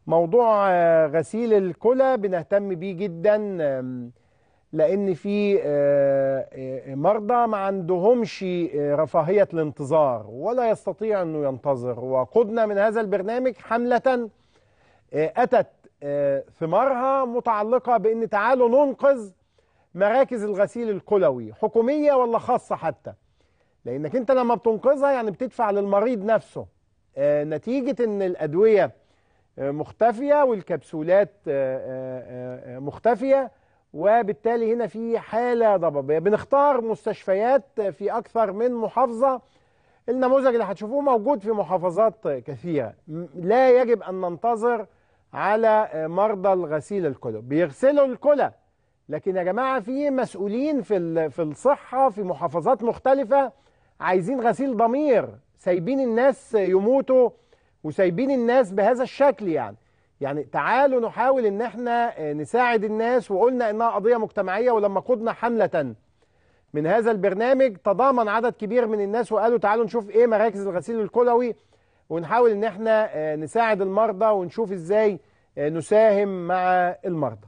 موضوع آه، غسيل الكلى بنهتم بيه جدا آم، لان في آه، آه، مرضى ما عندهمش آه، رفاهيه الانتظار ولا يستطيع انه ينتظر وقدنا من هذا البرنامج حمله آه، اتت آه، ثمارها متعلقه بان تعالوا ننقذ مراكز الغسيل الكلوي حكوميه ولا خاصه حتى لانك انت لما بتنقذها يعني بتدفع للمريض نفسه آه، نتيجه ان الادويه آه، مختفيه والكبسولات آه، آه، آه، مختفيه وبالتالي هنا في حاله ضبابيه بنختار مستشفيات في اكثر من محافظه النموذج اللي هتشوفوه موجود في محافظات كثيره م- لا يجب ان ننتظر على آه، مرضى الغسيل الكلى بيغسلوا الكلى لكن يا جماعه في مسؤولين في ال- في الصحه في محافظات مختلفه عايزين غسيل ضمير سايبين الناس يموتوا وسايبين الناس بهذا الشكل يعني يعني تعالوا نحاول ان احنا آه، نساعد الناس وقلنا انها قضيه مجتمعيه ولما قدنا حمله من هذا البرنامج تضامن عدد كبير من الناس وقالوا تعالوا نشوف ايه مراكز الغسيل الكلوي ونحاول ان احنا آه، نساعد المرضى ونشوف ازاي آه، نساهم مع المرضى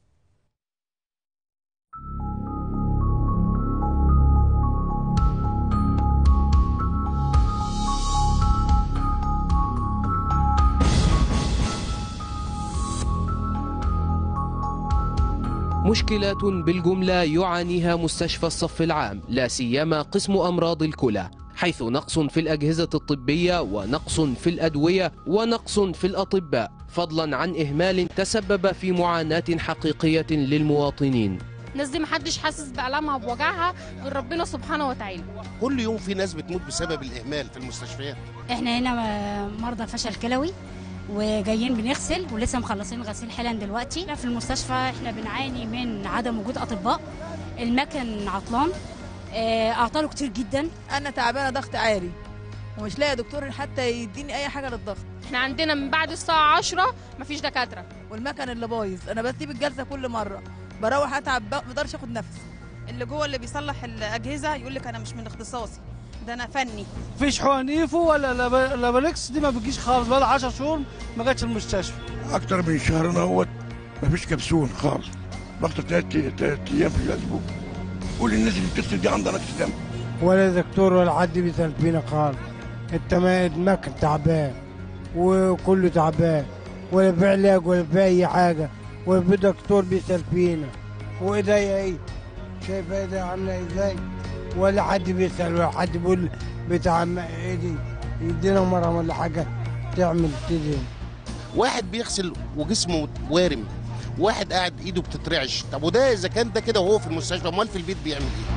مشكلات بالجملة يعانيها مستشفى الصف العام لا سيما قسم أمراض الكلى حيث نقص في الأجهزة الطبية ونقص في الأدوية ونقص في الأطباء فضلا عن إهمال تسبب في معاناة حقيقية للمواطنين الناس دي محدش حاسس بألمها وبوجعها غير ربنا سبحانه وتعالى كل يوم في ناس بتموت بسبب الاهمال في المستشفيات احنا هنا مرضى فشل كلوي وجايين بنغسل ولسه مخلصين غسيل حالا دلوقتي احنا في المستشفى احنا بنعاني من عدم وجود اطباء المكن عطلان آه، اعطاله كتير جدا انا تعبانه ضغط عالي ومش لاقي دكتور حتى يديني اي حاجه للضغط احنا عندنا من بعد الساعة 10 مفيش دكاترة والمكن اللي بايظ انا بسيب الجلسه كل مره بروح اتعب ما بقدرش اخد نفس اللي جوه اللي بيصلح الاجهزه يقول لك انا مش من اختصاصي ده انا فني فيش حوانيفو ولا لاب- لابالكس دي ما بتجيش خالص بقى 10 شهور ما جاتش المستشفى اكتر من شهر اهوت مفيش كبسول خالص باخد ثلاث ثلاث ايام في الاسبوع كل الناس اللي بتغسل دي عندها نقص دم ولا دكتور ولا حد بيسأل فينا خالص التما- المكن تعبان وكله تعبان ولا في علاج ولا في اي حاجه ولا في دكتور بيسأل فينا وايديا ايه شايفه ايديا عامله ازاي ولا حد بيسأل ولا حد بيقول بتاع م- ايدي يدينا مرهم ولا حاجه تعمل كده واحد بيغسل وجسمه وارم واحد قاعد ايده بتترعش طب وده اذا كان ده كده وهو في المستشفى امال في البيت بيعمل ايه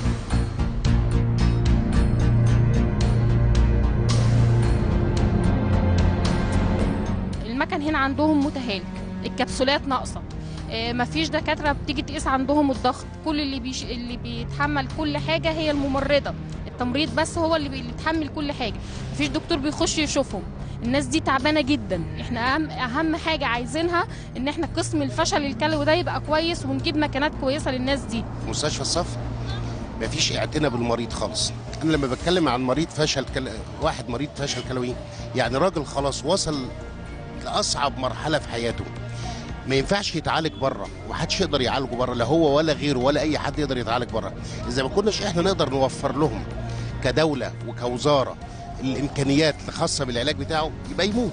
المكن هنا عندهم متهالك الكبسولات ناقصة آه، مفيش دكاترة بتيجي تقيس عندهم الضغط كل اللي بيش... اللي بيتحمل كل حاجة هي الممرضة التمريض بس هو اللي بيتحمل كل حاجة مفيش دكتور بيخش يشوفهم الناس دي تعبانة جدا احنا اهم اهم حاجة عايزينها ان احنا قسم الفشل الكلوي ده يبقى كويس ونجيب مكانات كويسة للناس دي مستشفى الصف مفيش اعتناء بالمريض خالص انا لما بتكلم عن مريض فشل كل... واحد مريض فشل كلوي يعني راجل خلاص وصل لاصعب مرحله في حياته ما ينفعش يتعالج بره ومحدش يقدر يعالجه بره لا هو ولا غيره ولا اي حد يقدر يتعالج بره اذا ما كناش احنا نقدر نوفر لهم كدوله وكوزاره الامكانيات الخاصه بالعلاج بتاعه يبقى يموت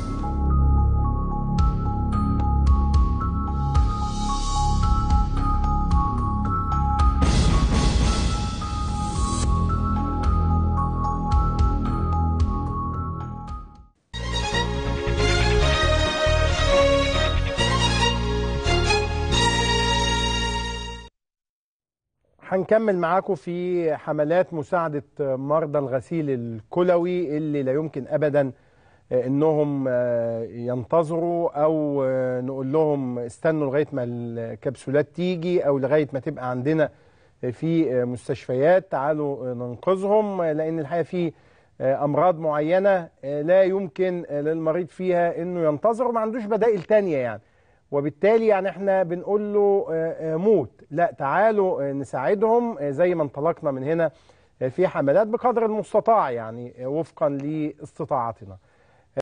هنكمل معاكم في حملات مساعدة مرضى الغسيل الكلوي اللي لا يمكن أبدا انهم ينتظروا او نقول لهم استنوا لغايه ما الكبسولات تيجي او لغايه ما تبقى عندنا في مستشفيات تعالوا ننقذهم لان الحقيقه في امراض معينه لا يمكن للمريض فيها انه ينتظر وما عندوش بدائل تانية يعني وبالتالي يعني احنا بنقول له موت لا تعالوا نساعدهم زي ما انطلقنا من هنا في حملات بقدر المستطاع يعني وفقا لاستطاعتنا